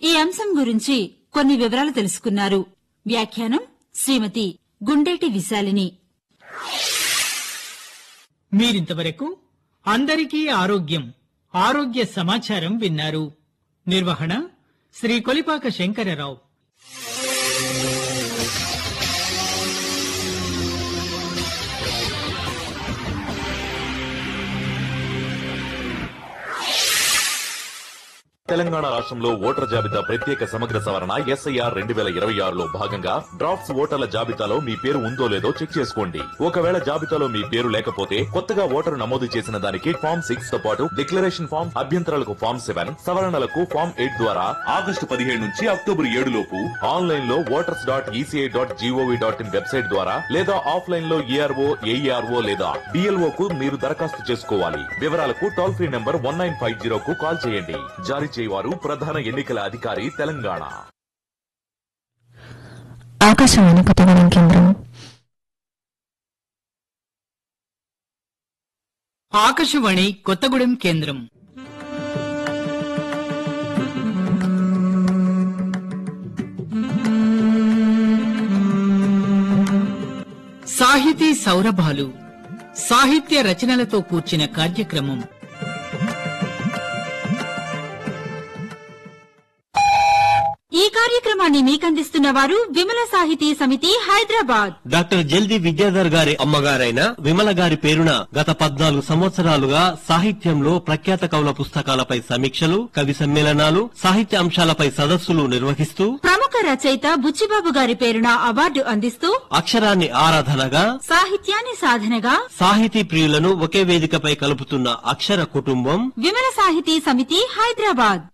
ఈ అంశం గురించి కొన్ని వివరాలు తెలుసుకున్నారు వ్యాఖ్యానం శ్రీమతి గుండేటి విశాలిని మీరింతవరకు అందరికీ ఆరోగ్యం ఆరోగ్య సమాచారం విన్నారు నిర్వహణ శ్రీ కొలిపాక శంకరరావు తెలంగాణ రాష్ట్రంలో ఓటర్ల జాబితా ప్రత్యేక సమగ్ర సవరణ ఎస్ఐఆర్ రెండు వేల ఇరవై ఆరులో భాగంగా డ్రాఫ్ట్స్ ఓటర్ల జాబితాలో మీ పేరు ఉందో లేదో చెక్ చేసుకోండి ఒకవేళ జాబితాలో మీ పేరు లేకపోతే కొత్తగా ఓటరు నమోదు చేసిన దానికి ఫామ్ సిక్స్ తో పాటు డిక్లరేషన్ ఫామ్ అభ్యంతరాలకు ఫామ్ సెవెన్ సవరణలకు ఫామ్ ఎయిట్ ద్వారా ఆగస్టు పదిహేడు నుంచి అక్టోబర్ ఏడు లోపు ఆన్లైన్ లో voters dot ECI dot GOV dot in website ద్వారా లేదా ఆఫ్లైన్ లో ఏఆర్ఓ ఏఈఆర్ఓ లేదా డిఎల్ఓ కు మీరు దరఖాస్తు చేసుకోవాలి వివరాలకు toll free number one nine five zero కు కాల్ చేయండి జారీ చేయవారు ప్రధాన ఎన్నికల అధికారి తెలంగాణ ఆకాశవాణి కొత్తగూడెం కేంద్రం ఆకాశవాణి కొత్తగూడెం కేంద్రం సాహితీ సౌరభాలు సాహిత్య రచనలతో కూర్చిన కార్యక్రమం ఈ కార్యక్రమాన్ని మీకందిస్తున్న వారు విమల సాహితీ సమితి హైదరాబాద్ డాక్టర్ జల్ది విద్యాధర్ గారి అమ్మగారైన విమల గారి పేరున గత పద్నాలుగు సంవత్సరాలుగా సాహిత్యంలో ప్రఖ్యాత కవుల పుస్తకాలపై సమీక్షలు కవి సమ్మేళనాలు సాహిత్య అంశాలపై సదస్సులు నిర్వహిస్తూ ప్రముఖ రచయిత బుచ్చిబాబు గారి పేరున అవార్డు అందిస్తూ అక్షరాన్ని ఆరాధనగా సాహిత్యాన్ని సాధనగా సాహితీ ప్రియులను ఒకే వేదికపై కలుపుతున్న అక్షర కుటుంబం విమల సాహితీ సమితి హైదరాబాద్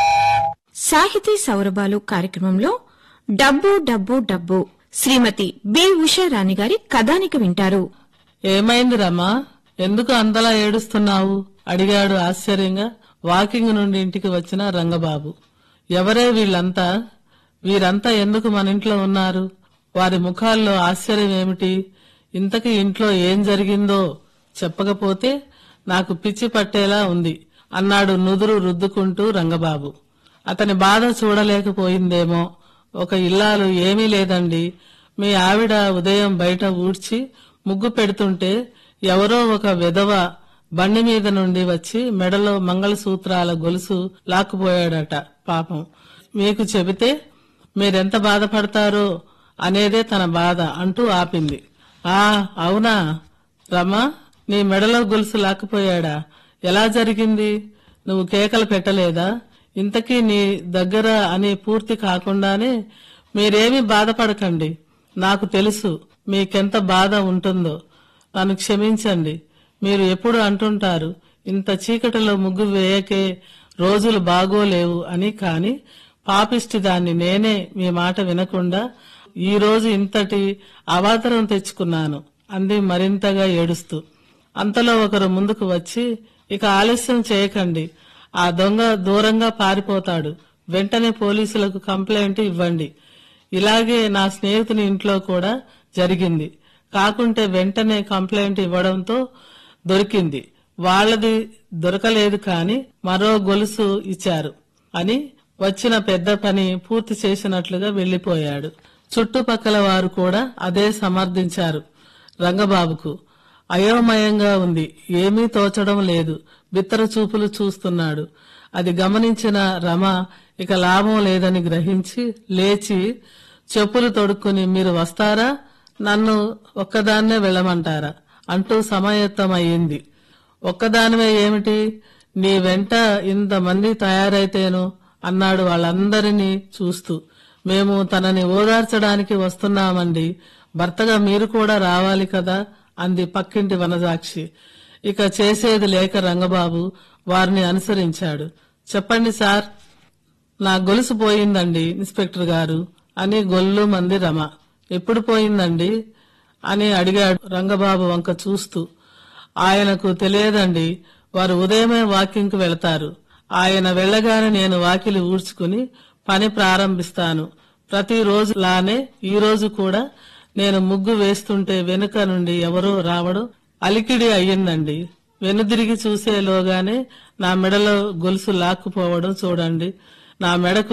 సాహితీ సౌరభాలు కార్యక్రమంలో డబ్బు డబ్బు డబ్బు శ్రీమతి బి ఉషారాణి గారి కథానిక వింటారు ఏమైంది రమ్మా ఎందుకు అంతలా ఏడుస్తున్నావు అడిగాడు ఆశ్చర్యంగా వాకింగ్ నుండి ఇంటికి వచ్చిన రంగబాబు ఎవరే వీళ్ళంతా వీరంతా ఎందుకు మన ఇంట్లో ఉన్నారు వారి ముఖాల్లో ఆశ్చర్యం ఏమిటి ఇంతకీ ఇంట్లో ఏం జరిగిందో చెప్పకపోతే నాకు పిచ్చి పట్టేలా ఉంది అన్నాడు నుదురు రుద్దుకుంటూ రంగబాబు అతని బాధ చూడలేకపోయిందేమో ఒక ఇల్లాలు ఏమీ లేదండి మీ ఆవిడ ఉదయం బయట ఊడ్చి ముగ్గు పెడుతుంటే ఎవరో ఒక విధవ బండి మీద నుండి వచ్చి మెడలో మంగళసూత్రాల గొలుసు లాక్కుపోయాడట పాపం మీకు చెబితే మీరెంత బాధపడతారో అనేదే తన బాధ అంటూ ఆపింది ఆ అవునా రమా నీ మెడలో గొలుసు లాక్కుపోయాడా ఎలా జరిగింది నువ్వు కేకలు పెట్టలేదా ఇంతకీ నీ దగ్గర అని పూర్తి కాకుండానే మీరేమీ బాధపడకండి నాకు తెలుసు మీకెంత బాధ ఉంటుందో నన్ను క్షమించండి మీరు ఎప్పుడు అంటుంటారు ఇంత చీకటిలో ముగ్గు వేయకే రోజులు బాగోలేవు అని కాని పాపిష్టి దాన్ని నేనే మీ మాట వినకుండా ఈ రోజు ఇంతటి అవాతరం తెచ్చుకున్నాను అంది మరింతగా ఏడుస్తూ అంతలో ఒకరు ముందుకు వచ్చి ఇక ఆలస్యం చేయకండి ఆ దొంగ దూరంగా పారిపోతాడు వెంటనే పోలీసులకు కంప్లైంట్ ఇవ్వండి ఇలాగే నా స్నేహితుని ఇంట్లో కూడా జరిగింది కాకుంటే వెంటనే కంప్లైంట్ ఇవ్వడంతో దొరికింది వాళ్ళది దొరకలేదు కాని మరో గొలుసు ఇచ్చారు అని వచ్చిన పెద్ద పని పూర్తి చేసినట్లుగా వెళ్లిపోయాడు చుట్టుపక్కల వారు కూడా అదే సమర్థించారు రంగబాబుకు అయోమయంగా ఉంది ఏమీ తోచడం లేదు బిత్తర చూపులు చూస్తున్నాడు అది గమనించిన రమ ఇక లాభం లేదని గ్రహించి లేచి చెప్పులు తొడుక్కుని మీరు వస్తారా నన్ను ఒక్కదాన్నే వెళ్ళమంటారా అంటూ సమాయత్తమయ్యింది ఒక్కదానివే ఏమిటి నీ వెంట ఇంతమంది తయారైతేను అన్నాడు వాళ్ళందరినీ చూస్తూ మేము తనని ఓదార్చడానికి వస్తున్నామండి భర్తగా మీరు కూడా రావాలి కదా అంది పక్కింటి వనజాక్షి ఇక చేసేది లేక రంగబాబు వారిని అనుసరించాడు చెప్పండి సార్ నా గొలుసు పోయిందండి ఇన్స్పెక్టర్ గారు అని గొల్లు మంది రమ ఎప్పుడు పోయిందండి అని అడిగాడు రంగబాబు వంక చూస్తూ ఆయనకు తెలియదండి వారు ఉదయమే వాకింగ్ కు వెళతారు ఆయన వెళ్ళగానే నేను వాకిలి ఊడ్చుకుని పని ప్రారంభిస్తాను ప్రతిరోజు లానే ఈ రోజు కూడా నేను ముగ్గు వేస్తుంటే వెనుక నుండి ఎవరో రావడం అలికిడి అయ్యిందండి వెనుదిరిగి చూసేలోగానే నా మెడలో గొలుసు లాక్కుపోవడం చూడండి నా మెడకు